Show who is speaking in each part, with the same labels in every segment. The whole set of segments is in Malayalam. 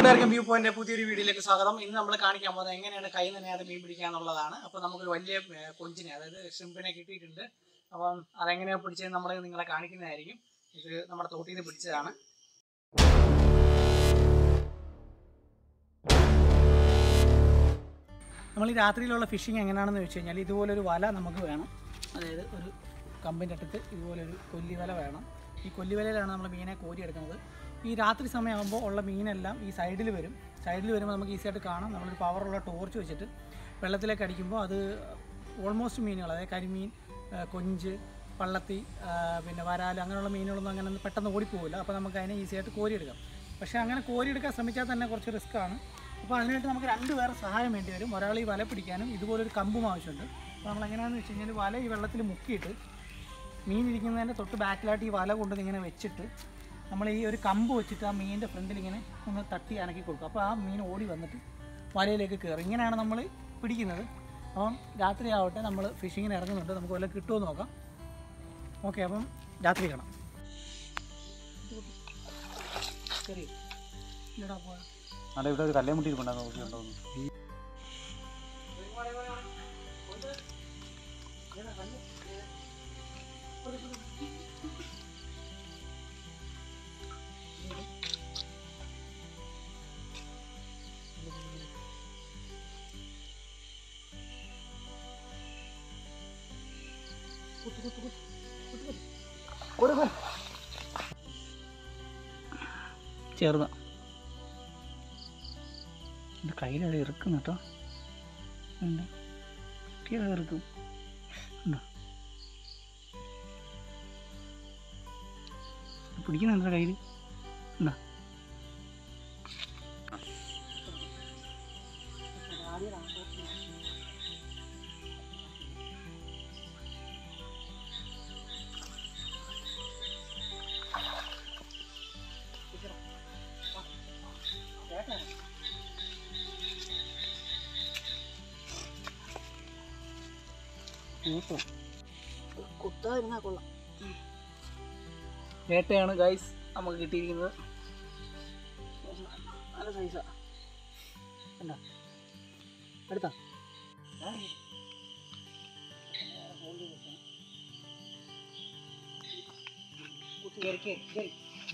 Speaker 1: കൂട്ടുകാർക്കും വ്യൂ പോയിന്റ് പുതിയൊരു വീഡിയോയിലേക്ക് സ്വാഗതം ഇന്ന് നമ്മൾ കാണിക്കാൻ പോകുന്നത് എങ്ങനെയാണ് കൈ നനയാതെ മീൻ പിടിക്കുക എന്നുള്ളതാണ് അപ്പോൾ നമുക്കൊരു വലിയ ഏർ, കൊഞ്ചിനെ അതായത് ഷിംപിനെ കിട്ടിയിട്ടുണ്ട് അപ്പം അതെങ്ങനെയാണ് പിടിച്ചത് നമ്മൾ നിങ്ങളെ കാണിക്കുന്നതായിരിക്കും ഇത് നമ്മുടെ തോട്ടിൽ നിന്ന് പിടിച്ചതാണ് നമ്മൾ ഈ രാത്രിയിലുള്ള ഫിഷിങ് എങ്ങനെയാണെന്ന് വെച്ച് കഴിഞ്ഞാൽ ഇതുപോലൊരു വല നമുക്ക് വേണം അതായത് ഒരു കമ്പിൻ്റെ അടുത്ത് ഇതുപോലൊരു കൊല്ലിവല വേണം ഈ കൊല്ലിവലയിലാണ് നമ്മൾ മീനെ കോരിയെടുക്കുന്നത് ഈ രാത്രി സമയമാകുമ്പോൾ ഉള്ള മീനെല്ലാം ഈ സൈഡിൽ വരും സൈഡിൽ വരുമ്പോൾ നമുക്ക് ഈസി ആയിട്ട് കാണാം നമ്മളൊരു പവറുള്ള ടോർച്ച് വെച്ചിട്ട് വെള്ളത്തിലേക്ക് അടിക്കുമ്പോൾ അത് ഓൾമോസ്റ്റ് മീനുകൾ അതായത് കരിമീൻ ആ, കൊഞ്ച് പള്ളത്തി ആ, പിന്നെ വരാൽ അങ്ങനെയുള്ള മീനുകളൊന്നും അങ്ങനെ ഒന്നും പെട്ടെന്ന് ഓടിപ്പോവില്ല അപ്പോൾ നമുക്ക് അതിനെ ഈസി ആയിട്ട് കോരിയെടുക്കാം പക്ഷേ അങ്ങനെ കോരിയെടുക്കാൻ ശ്രമിച്ചാൽ തന്നെ കുറച്ച് റിസ്ക് ആണ് അപ്പോൾ അതിനായിട്ട് നമുക്ക് രണ്ട് പേരെ സഹായം വേണ്ടി വരും ഒരാൾ ഈ വല പിടിക്കാനും ഇതുപോലൊരു കമ്പും ആവശ്യമുണ്ട് അപ്പോൾ നമ്മൾ എങ്ങനെയാണെന്ന് വെച്ച് കഴിഞ്ഞാൽ വല ഈ വെള്ളത്തിൽ മുക്കിയിട്ട് മീൻ ഇരിക്കുന്നതിൻ്റെ തൊട്ട് ബാക്കിലായിട്ട് ഈ വല കൊണ്ട് ഇങ്ങനെ വെച്ചിട്ട് നമ്മൾ ഈ ഒരു കമ്പ് വെച്ചിട്ട് ആ മീനിൻ്റെ ഫ്രണ്ടിൽ ഇങ്ങനെ ഒന്ന് തട്ടി അനക്കി കൊടുക്കും അപ്പോൾ ആ മീൻ ഓടി വന്നിട്ട് വലയിലേക്ക് കയറും ഇങ്ങനെയാണ് നമ്മൾ പിടിക്കുന്നത് അപ്പം രാത്രി ആവട്ടെ നമ്മൾ ഫിഷിങ്ങിന് ഇറങ്ങുന്നുണ്ട് നമുക്ക് വല്ല കിട്ടുമോ എന്ന് നോക്കാം ഓക്കെ അപ്പം രാത്രി കാണാം ശരി ഇല്ലടാ പോയാ
Speaker 2: അവിടെ ഇവിടെ ഒരു കല്ലേ മുട്ടിയിരിപ്പുണ്ടാകും നോക്കിയുണ്ടോന്ന്
Speaker 1: ചെറുതാ എൻ്റെ കയ്യിലത് ഇറക്കുന്നു കേട്ടോ ഉണ്ട് കിട്ടിയത് ഇറക്കും ഉണ്ടോ പിടിക്കുന്നുണ്ട് കയ്യിൽ ഉണ്ടോ കുത്തായിരുന്നാ കൊള്ളാം വേട്ടയാണ് ഗൈസ് നമുക്ക് കിട്ടിയിരിക്കുന്നത് നല്ല സൈസാ കണ്ടോ എടുത്താ കുത്തി കയറി കയറി കയറി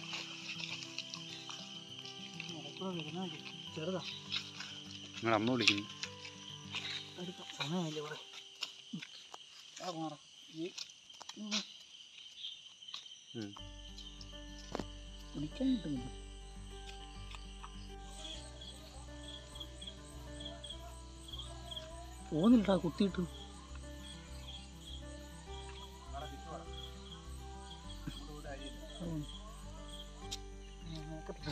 Speaker 1: വരുന്നുണ്ട് ചെറുതാ
Speaker 2: നിങ്ങളുടെ അമ്മ വിളിക്കുന്നു
Speaker 1: എടുക്കാം സമയമില്ല ഇവിടെ ആ മാറാം ഈ ഉം.
Speaker 2: ഉം.
Speaker 1: പിടിക്കാൻ കിട്ടുന്നില്ല പോകുന്നില്ലടാ കുത്തിയിട്ട് ഉം. ഞാൻ നോക്കട്ടെ.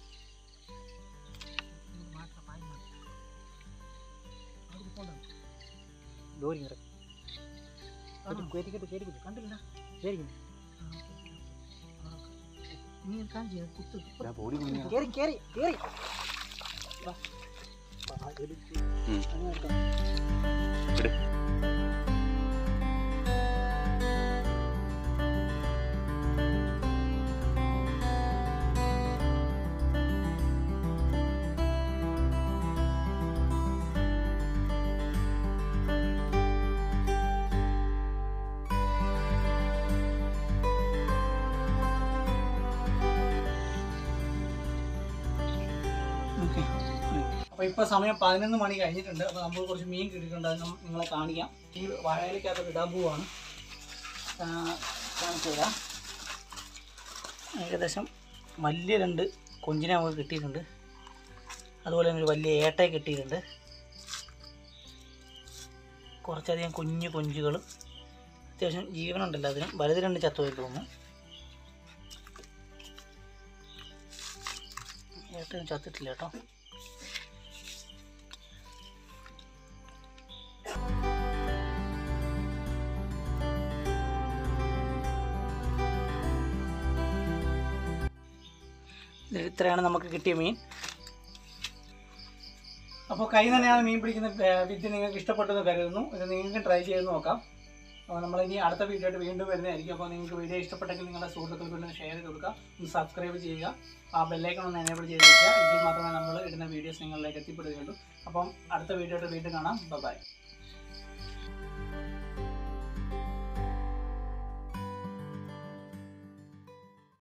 Speaker 1: മാറ്റാം, പായ മാറ്റാം. അവിടെ പോകണ്ട. ലോറി ഇറക്കി കയറ്റിക്കട്ടെ കയറ്റിക്കട്ടെ കണ്ടില്ല കയറിക്കുന്നു നീ കാണിച്ചു ചെയ്യാം കുത്ത്
Speaker 2: ഞാൻ ബോഡി കുഞ്ഞാ
Speaker 1: കേറി കേറി കേറി വാ. ആ, ഒരു
Speaker 2: ഉം.
Speaker 1: അങ്ങനെ എടുക്കാം.
Speaker 2: എട്.
Speaker 1: ഓക്കെ അപ്പോൾ ഇപ്പോൾ സമയം പതിനൊന്ന് മണി കഴിഞ്ഞിട്ടുണ്ട് അപ്പോൾ നമ്മൾ കുറച്ച് മീൻ കിട്ടിയിട്ടുണ്ട് അത് നം- നിങ്ങളെ കാണിക്കാം ഈ വാഴയിലേക്കകത്ത് ഇടാൻ പോവാണ് ആ, കാണിച്ചു തരാം ഏകദേശം വലിയ രണ്ട് കൊഞ്ചിനെ നമുക്ക് കിട്ടിയിട്ടുണ്ട് അതുപോലെ തന്നെ ഒരു വലിയ ഏട്ടയെ കിട്ടിയിട്ടുണ്ട് കുറച്ചധികം കുഞ്ഞു കൊഞ്ചുകളും അത്യാവശ്യം ജീവനുണ്ടല്ലോ അതിനും വലുത് രണ്ട് ചത്തുപോയി തോന്നുന്നു ഏട്ടനും ചത്തിട്ടില്ല കേട്ടോ ഇത് ഇത്രയാണ് നമുക്ക് കിട്ടിയ മീൻ അപ്പോൾ കൈ തന്നെയാണ് മീൻ പിടിക്കുന്ന ഏർ, വിദ്യ നിങ്ങൾക്ക് ഇഷ്ടപ്പെട്ടെന്ന് കരുതുന്നു ഇത് നിങ്ങൾക്ക് ട്രൈ ചെയ്ത് നോക്കാം അപ്പോൾ നമ്മൾ ഇനി അടുത്ത വീഡിയോ ആയിട്ട് വീണ്ടും വരുന്നതായിരിക്കും അപ്പോൾ നിങ്ങൾക്ക് വീഡിയോ ഇഷ്ടപ്പെട്ടെങ്കിൽ നിങ്ങളുടെ സുഹൃത്തുക്കൾക്ക് ഒന്ന് ഷെയർ ചെയ്ത് കൊടുക്കുക ഒന്ന് സബ്സ്ക്രൈബ് ചെയ്യുക ആ ബെല്ലൈക്കൺ ഒന്ന് എനേബിൾ ചെയ്ത് വെക്കുക എങ്കിൽ മാത്രമേ നമ്മൾ ഇടുന്ന വീഡിയോസ് നിങ്ങളിലേക്ക് എത്തിപ്പെടുകയുള്ളൂ അപ്പം അടുത്ത വീഡിയോ വീണ്ടും കാണാം ബൈ